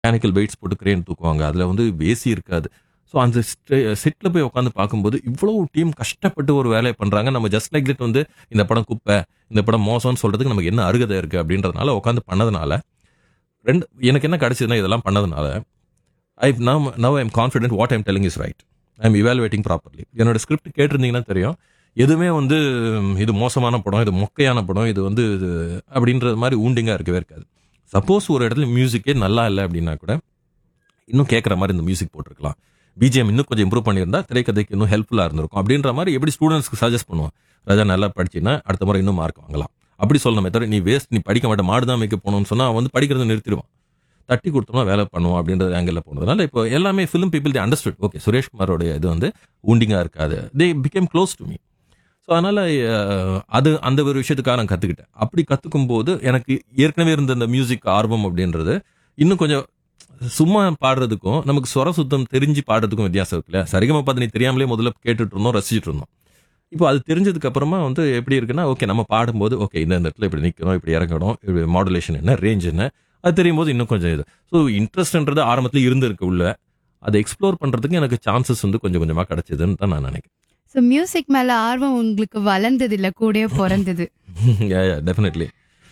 mechanical weights போட்டு crane தூக்குவாங்க அதில் வந்து ஏசி இருக்காது ஸோ அந்த செட்டில் போய் உட்காந்து பார்க்கும்போது இவ்வளோ டீம் கஷ்டப்பட்டு ஒரு வேலையை பண்ணுறாங்க நம்ம ஜஸ்ட் லைக் தட் வந்து இந்த படம் குப்பை இந்த படம் மோசம்னு சொல்கிறதுக்கு நமக்கு என்ன அருகதை இருக்குது அப்படின்றதுனால உட்காந்து பண்ணதுனால ரெண்டு எனக்கு என்ன கிடைச்சதுன்னா இதெல்லாம் பண்ணதுனால I now now I'm confident what I'm telling is right I am evaluating properly என்னோட ஸ்கிரிப்ட் கேட்டிருந்தீங்கன்னா தெரியும் எதுவுமே வந்து ம், இது மோசமான படம் இது மொக்கையான படம் இது வந்து இது அப்படின்றது மாதிரி ஊண்டிங்காக இருக்கவே இருக்காது சப்போஸ் ஒரு இடத்துல மியூசிக்கே நல்லா இல்லை அப்படின்னா கூட இன்னும் கேட்குற மாதிரி இந்த மியூசிக் போட்டிருக்கலாம் பிஜிஎம் இன்னும் கொஞ்சம் இம்ப்ரூவ் பண்ணியிருந்தா திரைக்கதைக்கு இன்னும் ஹெல்ப்ஃபுல்லாக இருந்திருக்கும் அப்படின்ற மாதிரி எப்படி ஸ்டூடெண்ட்ஸ்க்கு சஜஸ்ட் பண்ணுவோம் ராஜா நல்லா படிச்சின்னா அடுத்த முறை இன்னும் மார்க் வாங்கலாம் அப்படி சொல்லணுமே தவிர நீ வேஸ்ட் நீ படிக்க மாட்டே மாடு தான் மேய்க்க போகணும்னு சொன்னால் அவன் வந்து படிக்கிறத நிறுத்திடுவான் தட்டி கொடுத்தோம்னா வேலை பண்ணுவோம் அப்படின்றது ஆங்கிளில் போனதுனால இப்போ எல்லாமே film people the understood okay சுரேஷ்குமாரோடைய இது வந்து ஊண்டிங்காக இருக்காது they became close to me so அதனால் அது அந்த ஒரு விஷயத்துக்காக நான் கற்றுக்கிட்டேன் அப்படி கற்றுக்கும் போது எனக்கு ஏற்கனவே இருந்த அந்த மியூசிக் ஆர்வம் அப்படின்றது இன்னும் கொஞ்சம் சும்மா பாடுறதுக்கும் நமக்கு ஸ்வர சுத்தம் தெரிஞ்சு பாடுறதுக்கும் வித்தியாசம் இருக்குல்ல சரிகம பதனி தெரியாமலே முதல்ல கேட்டுட்டு இருந்தோம் ரசிச்சுட்டு இருந்தோம் இப்போ அது தெரிஞ்சதுக்கு அப்புறமா வந்து எப்படி இருக்குன்னா ஓகே நம்ம பாடும்போது ஓகே இந்த இந்த இடத்துல இப்படி நிற்கணும் இப்படி இறங்கணும் இப்படி மாடுலேஷன் என்ன ரேஞ்ச் என்ன அது தெரியும் போது இன்னும் கொஞ்சம் இது ஸோ இன்ட்ரெஸ்ட்ன்றது ஆரம்பத்தில் இருந்திருக்கு உள்ள அதை எக்ஸ்ப்ளோர் பண்ணுறதுக்கு எனக்கு சான்சஸ் வந்து கொஞ்சம் கொஞ்சமாக கிடைச்சதுன்னு தான் நான் நினைக்கிறேன் ஸோ மியூசிக் மேல ஆர்வம் உங்களுக்கு வளர்ந்தது இல்ல கூடயே பிறந்தது டெஃபினெட்லி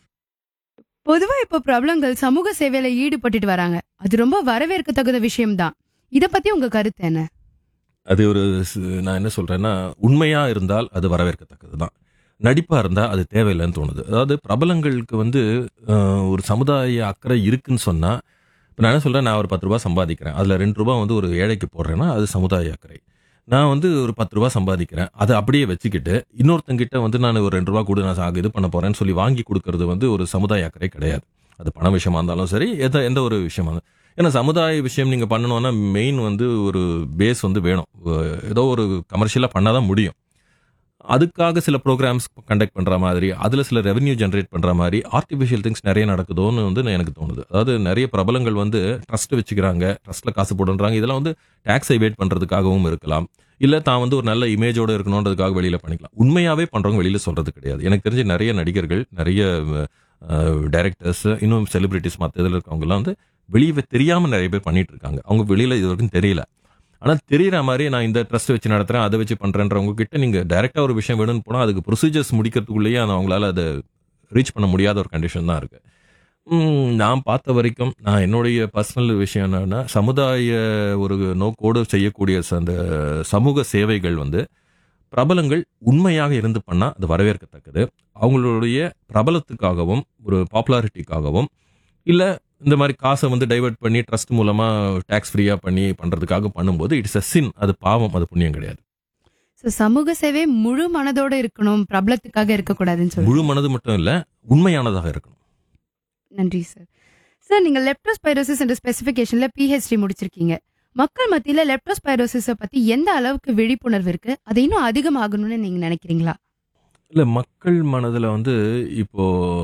பொதுவா இப்ப பிரபலங்கள் சமூக சேவையில ஈடுபட்டுட்டு வராங்க அது ரொம்ப வரவேற்கத்தகுந்த விஷயம்தான் இத பத்தி உங்க கருத்து என்ன அது ஒரு ஸ்- நான் என்ன சொல்றேன்னா உண்மையா இருந்தால் அது வரவேற்கத்தக்கது தான் நடிப்பா இருந்தா அது தேவையில்லைன்னு தோணுது அதாவது பிரபலங்களுக்கு வந்து அஹ், ஒரு சமுதாய அக்கறை இருக்குன்னு சொன்னா இப்போ நான் என்ன சொல்றேன் நான் ஒரு பத்து ரூபாய் சம்பாதிக்கிறேன் அதுல ரெண்டு ரூபாய் வந்து ஒரு ஏழைக்கு போடுறேன்னா அது சமுதாய அக்கறை நான் வந்து ஒரு பத்து ரூபாய் சம்பாதிக்கிறேன் அதை அப்படியே வச்சுக்கிட்டு இன்னொருத்தங்கிட்ட வந்து நான் ஒரு ரெண்டு ரூபா கூட நான் சா- இது பண்ண போறேன்னு சொல்லி வாங்கி கொடுக்கறது வந்து ஒரு சமுதாய அக்கறை கிடையாது அது பண விஷயமா இருந்தாலும் சரி எந்த எந்த ஒரு விஷயமா இருந்தாலும் ஏன்னா சமுதாய விஷயம் நீங்க பண்ணணும்னா மெயின் வந்து ஒரு பேஸ் வந்து வேணும் அஹ் ஏதோ ஒரு கமர்ஷியலா பண்ணாதான் முடியும் அதுக்காக சில ப்ரோக்ராம்ஸ் கண்டக்ட் பண்ற மாதிரி அதுல சில ரெவென்யூ ஜென்ரேட் பண்ற மாதிரி ஆர்டிஃபிஷியல் திங்ஸ் நிறைய நடக்குதோன்னு வந்து எனக்கு தோணுது அதாவது நிறைய பிரபலங்கள் வந்து ட்ரஸ்ட் வச்சுக்கிறாங்க ட்ரஸ்ட்ல காசு போடுன்றாங்க இதெல்லாம் வந்து டேக்ஸ் எவேட் பண்றதுக்காகவும் இருக்கலாம் இல்ல தான் வந்து ஒரு நல்ல இமேஜோட இருக்கணுன்றதுக்காக வெளியில பண்ணிக்கலாம் உண்மையாவே பண்றவங்க வெளியில சொல்றது கிடையாது எனக்கு தெரிஞ்ச நிறைய நடிகர்கள் நிறைய டைரக்டர்ஸ் இன்னும் செலிபிரிட்டிஸ் மற்ற இதில் இருக்கவங்க எல்லாம் வந்து வெளியே தெரியாம நிறைய பேர் பண்ணிட்டு இருக்காங்க அவங்க வெளியில இது வரைக்கும் தெரியல ஆனா தெரியற மாதிரி நான் இந்த ட்ரஸ்ட் வச்சு நடத்துறேன் அதை வச்சு பண்றேன்றவங்க கிட்ட நீங்க டைரக்டா ஒரு விஷயம் வேணும்னு போனா அதுக்கு ப்ரொசீஜர்ஸ் முடிக்கிறதுக்குள்ளேயே அது அவங்களால அதை ரீச் பண்ண முடியாத ஒரு கண்டிஷன் தான் இருக்கு ம், நான் பார்த்த வரைக்கும் நான் என்னுடைய பர்சனல் விஷயம் என்னன்னா சமுதாய ஒரு நோக்கோடு செய்யக்கூடிய ச- அந்த சமூக சேவைகள் வந்து பிரபலங்கள் உண்மையாக இருந்து பண்ணா அது வரவேற்கத்தக்கது அவங்களுடைய பிரபலத்துக்காகவும் ஒரு பாப்புலாரிட்டிக்காகவும் இல்ல இந்த மாதிரி காசை வந்து டைவர்ட் பண்ணி ட்ரஸ்ட் மூலமா டாக்ஸ் ஃப்ரீயா பண்ணி பண்றதுக்காக பண்ணும்போது இட்ஸ் அ சின் அது பாவம் அது புண்ணியம் கிடையாது ஸோ சமூக சேவை முழு மனதோட இருக்கணும் பிரபலத்துக்காக இருக்கக்கூடாதுன்னு சொல்லுங்க முழு மனது மட்டும் இல்ல உண்மையானதாக இருக்கணும் நன்றி சார் சார் நீங்க லெப்டோஸ்பைரோசிஸ் என்ற ஸ்பெசிஃபிகேஷன்ல பிஹெச்டி முடிச்சிருக்கீங்க மக்கள் மத்தியில லெப்டோஸ்பைரோசிஸை பத்தி எந்த அளவுக்கு விழிப்புணர்வு இருக்கு அது இன்னும் அதிகமாகணும்னு நீங்க நினைக்கிறீங்களா இல்ல மக்கள் மனதுல வந்து இப்போ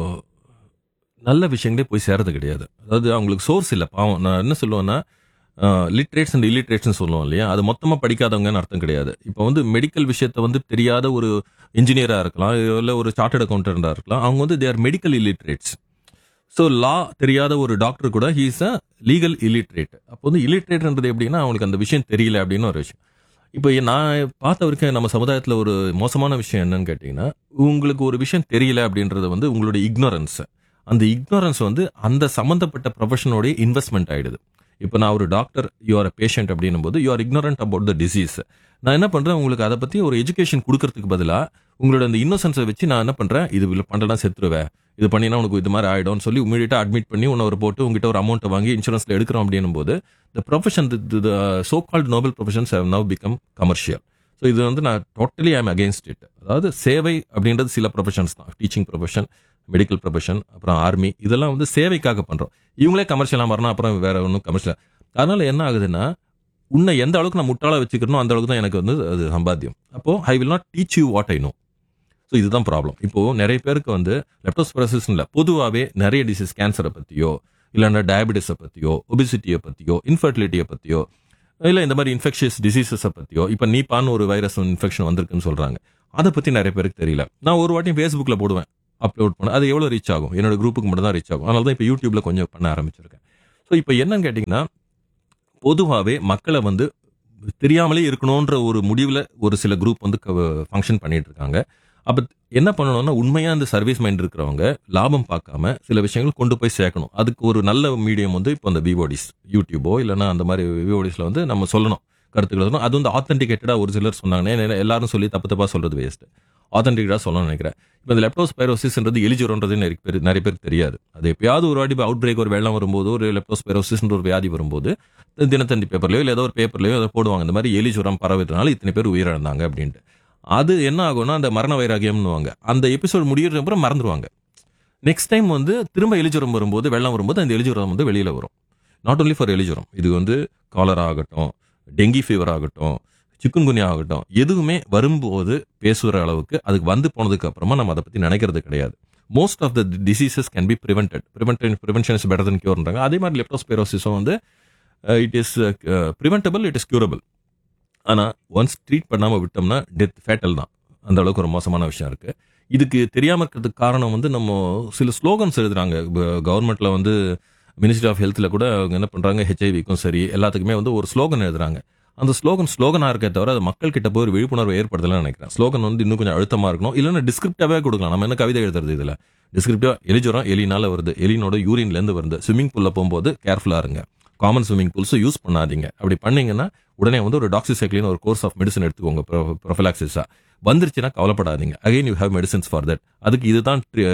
நல்ல விஷயங்களே போய் சேர்றது கிடையாது அதாவது அவங்களுக்கு சோர்ஸ் இல்லை பாவம் நான் என்ன சொல்லுவேன்னா லிட்ரேட்ஸ் அண்ட் இல்லிட்ரேட்ஸ்னு சொல்லுவோம் இல்லையா அது மொத்தமாக படிக்காதவங்கன்னு அர்த்தம் கிடையாது இப்போ வந்து மெடிக்கல் விஷயத்தை வந்து தெரியாத ஒரு இன்ஜினியராக இருக்கலாம் இல்லை ஒரு சார்ட்டர்ட் அக்கௌண்டண்டாக இருக்கலாம் அவங்க வந்து their medical illiterates so law தெரியாத ஒரு டாக்டர் கூட ஹீஸ் அ லீகல் இல்லிட்ரேட் அப்போ வந்து இல்லிட்ரேட்ன்றது எப்படின்னா அவங்களுக்கு அந்த விஷயம் தெரியல அப்படின்னு ஒரு விஷயம் இப்போ நான் பார்த்த வரைக்கும் நம்ம சமுதாயத்தில் ஒரு மோசமான விஷயம் என்னன்னு கேட்டிங்கன்னா உங்களுக்கு ஒரு விஷயம் தெரியல அப்படின்றது வந்து உங்களுடைய இக்னோரன்ஸ் அந்த இக்னோரன்ஸ் வந்து அந்த சம்மந்தப்பட்ட ப்ரொஃபஷனோடைய இன்வெஸ்ட்மெண்ட் ஆயிடுது இப்போ நான் ஒரு டாக்டர் யூ ஆர் பேஷண்ட் அப்படின்னும் போது you are ignorant about the disease நான் என்ன பண்றேன் உங்களுக்கு அதை பத்தி ஒரு எஜுகேஷன் கொடுக்கறதுக்கு பதிலா உங்களோட அந்த இன்னோசன்ஸை வச்சு நான் என்ன பண்றேன் இது இல்லை பண்ணலாம் செத்துருவேன் இது பண்ணினா உனக்கு இது மாதிரி ஆயிடும்னு சொல்லி இமீடியட்டா அட்மிட் பண்ணி உன்னை ஒரு போட்டு உங்ககிட்ட ஒரு அமௌண்ட்டை வாங்கி இன்சூரன்ஸ்ல எடுக்கிறோம் அப்படின்னும் போது the profession the so called noble professions have now become commercial so இது வந்து நான் டோட்டலி ஐம் அகேன்ஸ்ட் இட் அதாவது சேவை அப்படின்றது சில ப்ரொஃபஷன்ஸ் தான் டீச்சிங் ப்ரொஃபஷன் மெடிக்கல் ப்ரொஃபஷன் அப்புறம் ஆர்மி இதெல்லாம் வந்து சேவைக்காக பண்றோம் இவங்களே கமர்ஷியலாக மாறினா அப்புறம் வேற ஒன்றும் கமர்ஷியல் அதனால என்ன ஆகுதுன்னா உன்னை எந்த அளவுக்கு நான் முட்டாளா வச்சுக்கிறனோ அந்த அளவுக்கு தான் எனக்கு வந்து அது சம்பாத்தியம் அப்போ I will not teach you what I know so இதுதான் ப்ராப்ளம் இப்போ நிறைய பேருக்கு வந்து லெப்டோஸ்பரசிஸ் இல்லை பொதுவாகவே நிறைய டிசீஸ் கேன்சரை பற்றியோ இல்லைன்னா டயபிட்டிஸை பற்றியோ ஒபிசிட்டியை பற்றியோ இன்ஃபர்டிலிட்டியை பற்றியோ இல்லை இந்த மாதிரி இன்ஃபெக்ஷியஸ் டிசீசஸை பற்றியோ இப்போ நீப்பான்னு ஒரு வைரஸ் இன்ஃபெக்ஷன் வந்திருக்குன்னு சொல்கிறாங்க அதை பற்றி நிறைய பேருக்கு தெரியல நான் ஒரு வாட்டி ஃபேஸ்புக்கில் போடுவேன் அப்லோட் பண்ண அது எவ்வளோ ரீச் ஆகும் என்னோட குரூப்புக்கு மட்டும் தான் ரீச் ஆகும் அதனால தான் இப்போ யூடியூப்ல கொஞ்சம் பண்ண ஆரம்பிச்சிருக்கேன் ஸோ இப்போ என்னன்னு கேட்டிங்கன்னா பொதுவாகவே மக்களை வந்து தெரியாமலே இருக்கணுன்ற ஒரு முடிவில் ஒரு சில குரூப் வந்து ஃபங்க்ஷன் பண்ணிட்டு இருக்காங்க அப்போ என்ன பண்ணணும்னா உண்மையா அந்த சர்வீஸ் மைண்ட் இருக்கிறவங்க லாபம் பார்க்காம சில விஷயங்கள் கொண்டு போய் சேர்க்கணும் அதுக்கு ஒரு நல்ல மீடியம் வந்து இப்போ அந்த விவோடிஸ் யூடியூபோ இல்லைன்னா அந்த மாதிரி விவோடிஸ்ல வந்து நம்ம சொல்லணும் கருத்துக்கள் சொல்லணும் அது வந்து ஆத்தென்டிகேட்டடா ஒரு சிலர் சொன்னாங்க ஏன்னா எல்லாரும் சொல்லி தப்பு தப்பா சொல்றது வேஸ்ட் ஆத்தென்டிகேட்டா சொல்லணும்னு நினைக்கிறேன் இப்போ இந்த லெப்டோஸ்பைரோசிஸ்ன்றது எலிஜுரோன்றது நிறைய பேர் நிறைய பேருக்கு தெரியாது அது எப்பயாவது ஒரு வாட்டி அவுட் பிரேக் ஒரு வெள்ளம் வரும்போது ஒரு லெப்டோஸ்பைரோசிஸ்ன்ற ஒரு வியாதி வரும்போது தினத்தந்தி பேப்பர்லயோ இல்லை ஏதோ ஒரு பேப்பர்லயோ அதை போடுவாங்க இந்த மாதிரி எலி ஜுரம் பரவுறதுனால இத்தனை பேர் உயிரிழந்தாங்க அப்படின்ட்டு அது என்ன ஆகும்னா அந்த மரண வைராகியம்னுவாங்க அந்த எபிசோட் முடியறது அப்புறம் மறந்துடுவாங்க நெக்ஸ்ட் டைம் வந்து திரும்ப எலிஜுரம் வரும்போது வெள்ளம் வரும்போது அந்த எலிஜுரம் வந்து வெளியில வரும் நாட் only ஃபார் எலிஜுரம் இது வந்து காலரா ஆகட்டும் டெங்கி ஃபீவர் ஆகட்டும் சிக்குன்குனியா ஆகட்டும் எதுவுமே வரும்போது பேசுகிற அளவுக்கு அதுக்கு வந்து போனதுக்கு அப்புறமா நம்ம அதை பத்தி நினைக்கிறது கிடையாது most of the diseases can be prevented prevent prevention is better than கியூர்ன்றாங்க அதே மாதிரி லெப்டோஸ்பெரோசிஸும் வந்து it is preventable it is curable ஆனால் ஒன்ஸ் ட்ரீட் பண்ணாமல் விட்டோம்னா டெத் ஃபேட்டல் தான் அந்த அளவுக்கு ஒரு மோசமான விஷயம் இருக்கு இதுக்கு தெரியாம இருக்கிறதுக்கு காரணம் வந்து நம்ம சில ஸ்லோகன்ஸ் எழுதுறாங்க கவர்மெண்ட்ல வந்து மினிஸ்ட்ரி ஆஃப் ஹெல்த்ல கூட அவங்க என்ன பண்றாங்க ஹெச்ஐவிக்கும் சரி எல்லாத்துக்குமே வந்து ஒரு ஸ்லோகன் எழுதுறாங்க அந்த ஸ்லோகன் ஸ்லோகனா இருக்கே தவிர அது மக்கள் கிட்ட போய் ஒரு விழிப்புணர்வு ஏற்படுத்தலன்னு நினைக்கிறேன் ஸ்லோகன் வந்து இன்னும் கொஞ்சம் அழுத்தமா இருக்கணும் இல்லைன்னா டிஸ்கிரிப்டாவே கொடுக்கலாம் நம்ம என்ன கவிதை எழுதுறது இதுல டிஸ்கிரிப்டிவா எலிஜுரம் எலினால வருது எலினோட யூரின்ல இருந்து வருது ஸ்விம்மிங் பூல்ல போகும்போது கேர்ஃபுல்லா இருங்க காமன் ஸ்விம்மிங் பூல்ஸ் யூஸ் பண்ணாதீங்க அப்படி பண்ணீங்கன்னா உடனே வந்து ஒரு டாக்ஸிசைக்ளின் ஒரு கோர்ஸ் ஆஃப் மெடிசன் எடுத்துக்கோங்க ப்ரொஃபலாக்சிஸா வந்துருச்சுன்னா கவலைப்படாதீங்க again you have medicines for that அதுக்கு இதுதான்